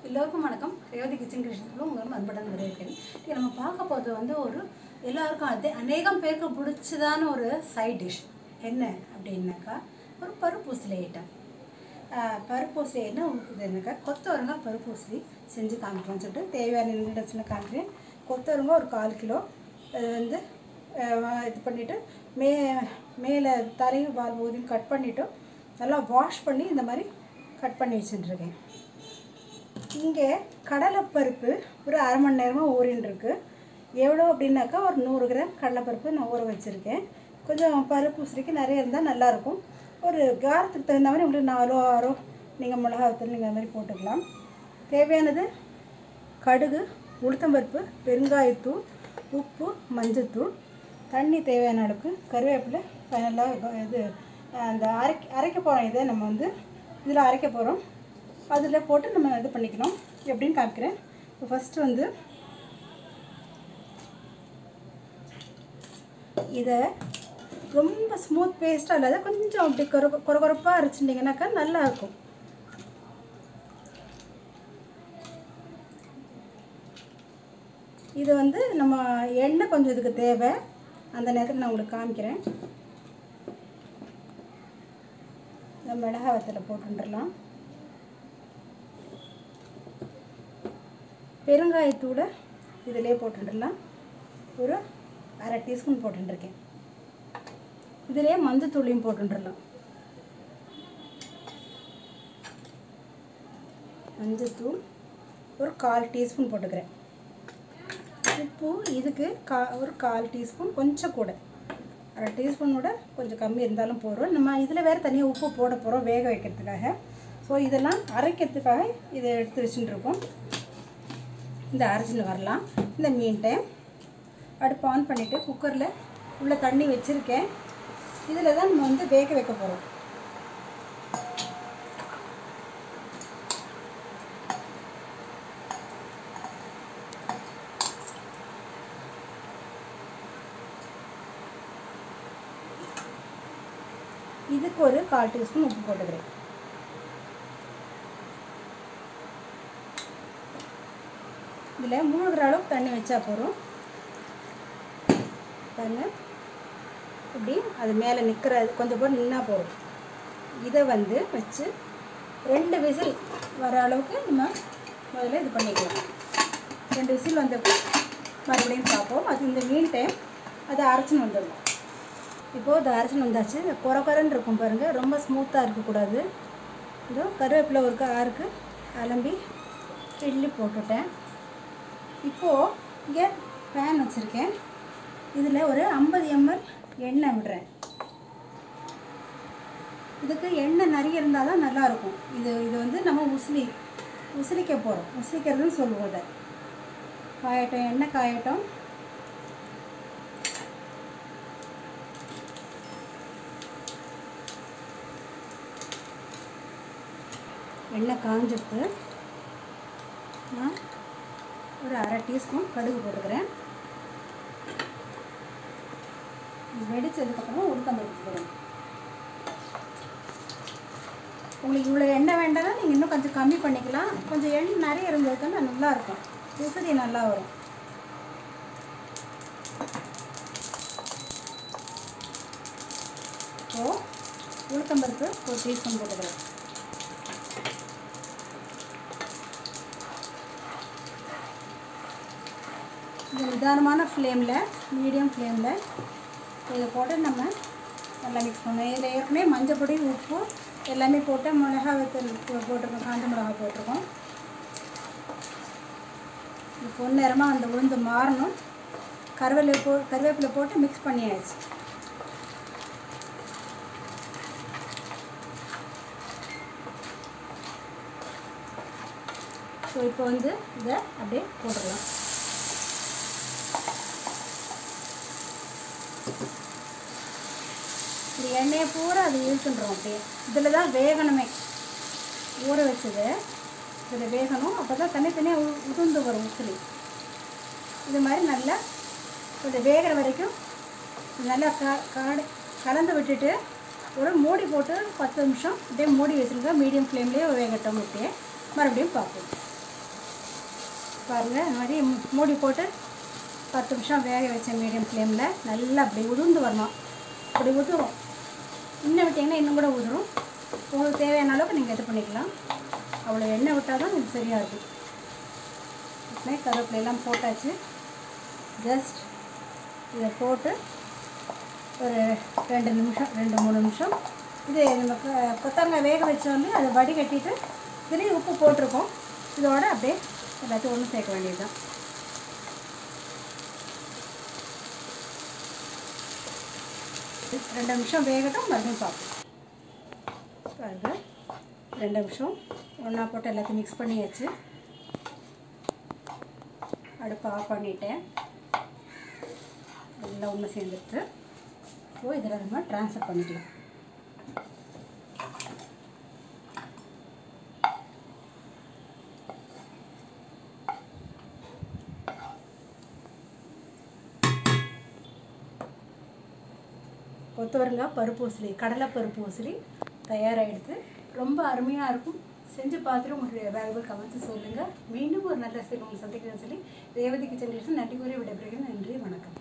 எல்லோருக்கும் வணக்கம் ரேவதி கிச்சன் கிருஷ்ணத்தில் உங்களும் அன்புடன் வரவேற்கிறேன் இங்கே நம்ம பார்க்க போகிறது வந்து ஒரு எல்லாருக்கும் அதே அநேகம் பேருக்கு பிடிச்சதான ஒரு சைட் டிஷ் என்ன அப்படின்னாக்கா ஒரு பருப்பூசலி ஐட்டம் பருப்பூசலி என்ன இது என்னக்கா கொத்தவரங்காய் பருப்பூசலி செஞ்சு காமிக்கிறோம்னு சொல்லிட்டு தேவையான இன்கிரீடியன்ஸ்லாம் காமிக்கிறேன் கொத்தவரங்காய் ஒரு கால் கிலோ அது வந்து அஹ், இது பண்ணிவிட்டு மே மேலே தலையும் வால் பகுதியும் கட் பண்ணிவிட்டு நல்லா வாஷ் பண்ணி இந்த மாதிரி கட் பண்ணி வச்சுட்டுருக்கேன் இங்கே கடலைப்பருப்பு ஒரு அரை மணி நேரமாக ஊறின்னு இருக்கு எவ்வளோ அப்படின்னாக்கா ஒரு நூறு கிராம் கடலைப்பருப்பு நான் ஊற வச்சுருக்கேன் கொஞ்சம் பருப்பு உசிரிக்கு நிறைய இருந்தால் நல்லாயிருக்கும் ஒரு காரத்துக்கு தகுந்த மாதிரி உங்களுக்கு நாலோ ஆறோ நீங்கள் மிளகா வத்தல் நீங்கள் அது மாதிரி போட்டுக்கலாம் தேவையானது கடுகு உளுத்தம்பருப்பு பெருங்காயத்தூள் உப்பு மஞ்சத்தூள் தண்ணி தேவையான அளவுக்கு கருவேப்பிலை ஃபைனலாக இது அந்த அரைக்க அரைக்க போகிறோம் இதை நம்ம வந்து இதில் அரைக்க போகிறோம் அதில் போட்டு நம்ம இது பண்ணிக்கணும் எப்படின்னு காமிக்கிறேன் இப்போ ஃபஸ்ட்டு வந்து இதை ரொம்ப ஸ்மூத் பேஸ்ட்டாக இல்லாத கொஞ்சம் அப்படி கொர கொரகொரப்பாக அரைச்சிட்டிங்கனாக்கா நல்லா இருக்கும் இது வந்து நம்ம எண்ணெய் கொஞ்சம் இதுக்கு தேவை அந்த நேரத்தில் நான் உங்களுக்கு காமிக்கிறேன் இந்த மிளகாய் வத்தலை போட்டுடலாம் பெருங்காயத்தூளை இதிலே போட்டுடலாம் ஒரு அரை டீஸ்பூன் போட்டுருக்கேன் இதிலே மஞ்சத்தூளையும் போட்டுடலாம் மஞ்சத்தூள் ஒரு கால் டீஸ்பூன் போட்டுக்கிறேன் உப்பு இதுக்கு கா ஒரு கால் டீஸ்பூன் கொஞ்சம் கூட அரை டீஸ்பூனோட கொஞ்சம் கம்மி இருந்தாலும் போதும் நம்ம இதில் வேறு தனியாக உப்பு போட போகிறோம் வேக வைக்கிறதுக்காக ஸோ இதெல்லாம் அரைக்கிறதுக்காக இதை எடுத்து வச்சுட்டு இருக்கோம் இந்த அரைச்சின்னு வரலாம் இந்த மீன் டைம் அடுப்பு ஆன் பண்ணிவிட்டு குக்கரில் உள்ள தண்ணி வச்சுருக்கேன் இதில் தான் நம்ம வந்து வேக வைக்க போகிறோம் இதுக்கு ஒரு கால் டீஸ்பூன் உப்பு போட்டுக்கிறேன் இதில் மூழ்கிற அளவுக்கு தண்ணி வச்சா போதும் பாருங்க இப்படி அது மேலே நிற்கிற கொஞ்சம் போல் நின்னா போதும் இதை வந்து வச்சு ரெண்டு விசில் வர அளவுக்கு நம்ம முதல்ல இது பண்ணிக்கலாம் ரெண்டு விசில் வந்து மறுபடியும் பார்ப்போம் அது இந்த மீன் டைம் அதை அரைச்சின்னு வந்துடலாம் இப்போது இது அரைச்சின்னு வந்தாச்சு இந்த குறை குறைன்னு இருக்கும் பாருங்கள் ரொம்ப ஸ்மூத்தாக இருக்கக்கூடாது இதோ கருவேப்பிலை ஒரு ஆறுக்கு அலம்பி கிள்ளி போட்டுட்டேன் இப்போது இங்கே பேன் வச்சுருக்கேன் இதில் ஒரு ஐம்பது எம்எல் எண்ணெய் விடுறேன் இதுக்கு எண்ணெய் நிறைய இருந்தால் தான் நல்லாயிருக்கும் இது இது வந்து நம்ம உசிலி உசிலிக்க போகிறோம் உசிலிக்கிறதுன்னு சொல்லுவோம் அதை காயட்டும் எண்ணெய் காயட்டும் எண்ணெய் காஞ்சிட்டு நான் ஒரு அரை டீஸ்பூன் கடுகு போட்டுக்கிறேன் வெடிச்சதுக்கப்புறம் உளுத்தம்பருப்பு போடணும் உங்களுக்கு இவ்வளோ எண்ணெய் வேண்டாம்னா நீங்கள் இன்னும் கொஞ்சம் கம்மி பண்ணிக்கலாம் கொஞ்சம் எண்ணெய் நிறைய இருந்ததுன்னா நல்லாயிருக்கும் உதிரி நல்லா வரும் ஸோ உளுத்தம்பருப்பு ஒரு டீஸ்பூன் போட்டுக்கிறேன் இது நிதானமான ஃப்ளேமில் மீடியம் ஃப்ளேமில் இதை போட்டு நம்ம நல்லா மிக்ஸ் பண்ணணும் இதில் ஏற்கனவே மஞ்சள் பொடி உப்பு எல்லாமே போட்டு மிளகா வத்தல் போ- போட்டிருக்கோம் காஞ்ச மிளகா போட்டிருக்கோம் இது பொன்னிறமாக அந்த உளுந்து மாறணும் கருவேப்பிலை போ கருவேப்பிலை போட்டு மிக்ஸ் பண்ணியாச்சு ஸோ இப்போ வந்து இதை அப்படியே போட்டுடலாம் இந்த எண்ணெயை பூரா அது இழுத்துன்றோம் அப்படியே இதில் தான் வேகணுமே ஊற வச்சது இதில் வேகணும் அப்போ தான் தனித்தனியாக உ உதிர்ந்து வரும் உசிலி இது மாதிரி நல்லா கொஞ்சம் வேகிற வரைக்கும் நல்லா க காடு கலந்து விட்டுட்டு ஒரு மூடி போட்டு பத்து நிமிஷம் அப்படியே மூடி வச்சுருங்க மீடியம் ஃப்ளேம்லேயே வேகட்டும் அப்படியே மறுபடியும் பார்ப்போம் பாருங்கள் இந்த மாதிரி மூ- மூடி போட்டு பத்து நிமிஷம் வேக வச்சேன் மீடியம் ஃப்ளேமில் நல்லா அப்படி உதிர்ந்து வரணும் அப்படி உதிரும் இன்னும் விட்டிங்கன்னா இன்னும் கூட உதிரும் உங்களுக்கு தேவையான அளவுக்கு நீங்கள் இது பண்ணிக்கலாம் அவ்வளோ எண்ணெய் விட்டால் தான் இது சரியாக இருக்கும் உடனே கருவேப்பிலையெல்லாம் போட்டாச்சு ஜஸ்ட் இதை போட்டு ஒரு ரெண்டு நிமிஷம் ரெண்டு மூணு நிமிஷம் இது நம்ம க- கொத்தவரங்காய் வேக வச்சோடனே அதை வடிகட்டிட்டு இதுலேயும் உப்பு போட்டிருக்கோம் இதோட அப்படியே எல்லாத்தையும் ஒன்று சேர்க்க வேண்டியதுதான் ரெண்டு நிமிஷம் வேகட்டும் மறுபடியும் பார்ப்போம் பாருங்க ரெண்டு நிமிஷம் ஒன்றா போட்டு எல்லாத்தையும் மிக்ஸ் பண்ணியாச்சு அடுப்பை ஆஃப் பண்ணிட்டேன் எல்லாம் ஒன்று சேர்ந்துட்டு ஸோ இதில் நம்ம ட்ரான்ஸ்ஃபர் பண்ணிக்கலாம் கொத்தவரங்காய் பருப்பு உசிலி கடலை பருப்பு உசிலி தயாராகிடுது ரொம்ப அருமையாக இருக்கும் செஞ்சு பார்த்துட்டு உங்களுடைய வேல்யூபிள் கமெண்ட்ஸ் சொல்லுங்கள் மீண்டும் ஒரு நல்ல ரெசிபி உங்களுக்கு சந்திக்கிறேன்னு சொல்லி ரேவதி கிச்சன் டிஷன் நன்றி கூறி விடைபெறுகிறேன் நன்றி வணக்கம்